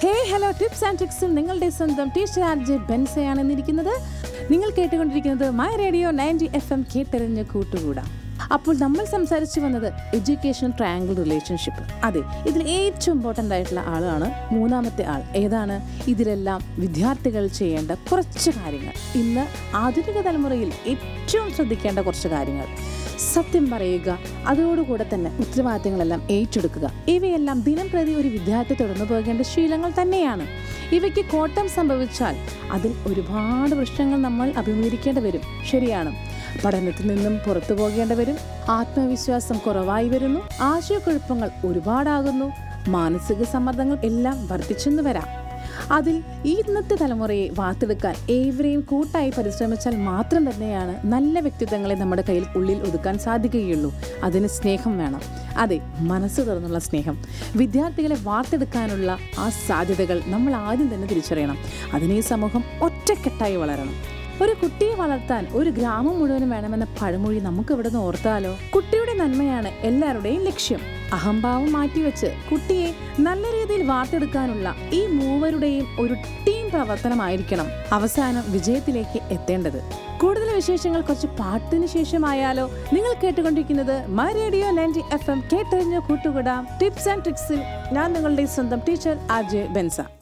hey hello tips and ട്രിക്സിൽ നിങ്ങളുടെ സ്വന്തം ടീച്ചർ ആർ ജെ ബെൻസയാണ് എന്നിരിക്കുന്നത് നിങ്ങൾ കേട്ടുകൊണ്ടിരിക്കുന്നത് my radio ninety F M കേട്ടെറിഞ്ഞ് കൂട്ടുകൂടാം അപ്പോൾ നമ്മൾ സംസാരിച്ചു വന്നത് എഡ്യൂക്കേഷൻ ട്രയാങ്കിൾ റിലേഷൻഷിപ്പ് അതെ ഇതിൽ ഏറ്റവും ഇമ്പോർട്ടൻ്റ് ആയിട്ടുള്ള ആളാണ് മൂന്നാമത്തെ ആൾ ഏതാണ് ഇതിലെല്ലാം വിദ്യാർത്ഥികൾ ചെയ്യേണ്ട കുറച്ച് കാര്യങ്ങൾ ഇന്ന് ആധുനിക തലമുറയിൽ ഏറ്റവും ശ്രദ്ധിക്കേണ്ട കുറച്ച് കാര്യങ്ങൾ സത്യം പറയുക അതോടുകൂടെ തന്നെ ഉത്തരവാദിത്തങ്ങളെല്ലാം ഏറ്റെടുക്കുക ഇവയെല്ലാം ദിനം പ്രതി ഒരു വിദ്യാർത്ഥി തുടർന്നു പോകേണ്ട ശീലങ്ങൾ തന്നെയാണ് ഇവയ്ക്ക് കോട്ടം സംഭവിച്ചാൽ അതിൽ ഒരുപാട് പ്രശ്നങ്ങൾ നമ്മൾ അഭിമുഖീകരിക്കേണ്ടി വരും ശരിയാണ് പഠനത്തിൽ നിന്നും പുറത്തു പോകേണ്ടി വരും ആത്മവിശ്വാസം കുറവായി വരുന്നു ആശയക്കുഴപ്പങ്ങൾ ഒരുപാടാകുന്നു മാനസിക സമ്മർദ്ദങ്ങൾ എല്ലാം വർദ്ധിച്ചെന്ന് വരാം അതിൽ ഈ ഇന്നത്തെ തലമുറയെ വാർത്തെടുക്കാൻ ഏവരെയും കൂട്ടായി പരിശ്രമിച്ചാൽ മാത്രം തന്നെയാണ് നല്ല വ്യക്തിത്വങ്ങളെ നമ്മുടെ കയ്യിൽ ഉള്ളിൽ ഒതുക്കാൻ സാധിക്കുകയുള്ളൂ അതിന് സ്നേഹം വേണം അതെ മനസ്സ് തുറന്നുള്ള സ്നേഹം വിദ്യാർത്ഥികളെ വാർത്തെടുക്കാനുള്ള ആ സാധ്യതകൾ നമ്മൾ ആദ്യം തന്നെ തിരിച്ചറിയണം അതിന് ഈ സമൂഹം ഒറ്റക്കെട്ടായി വളരണം ഒരു കുട്ടിയെ വളർത്താൻ ഒരു ഗ്രാമം മുഴുവനും വേണമെന്ന പഴമൊഴി നമുക്ക് ഇവിടെ നിന്ന് ഓർത്താലോ കുട്ടിയുടെ നന്മയാണ് എല്ലാവരുടെയും ലക്ഷ്യം അഹംഭാവം മാറ്റിവെച്ച് കുട്ടിയെ നല്ല രീതിയിൽ വാർത്തെടുക്കാനുള്ള ഈ മൂവരുടെയും ഒരു ടീം പ്രവർത്തനമായിരിക്കണം അവസാനം വിജയത്തിലേക്ക് എത്തേണ്ടത് കൂടുതൽ വിശേഷങ്ങൾ കുറച്ച് പാട്ടിന് ശേഷമായാലോ നിങ്ങൾ കേട്ടുകൊണ്ടിരിക്കുന്നത് my radio ninety F M കേട്ടറിഞ്ഞ കൂട്ടുകൂടാം ടിപ്സ് ആൻഡ് ട്രിക്സിൽ ഞാൻ നിങ്ങളുടെ സ്വന്തം ടീച്ചർ ആർ ജെ ബെൻസ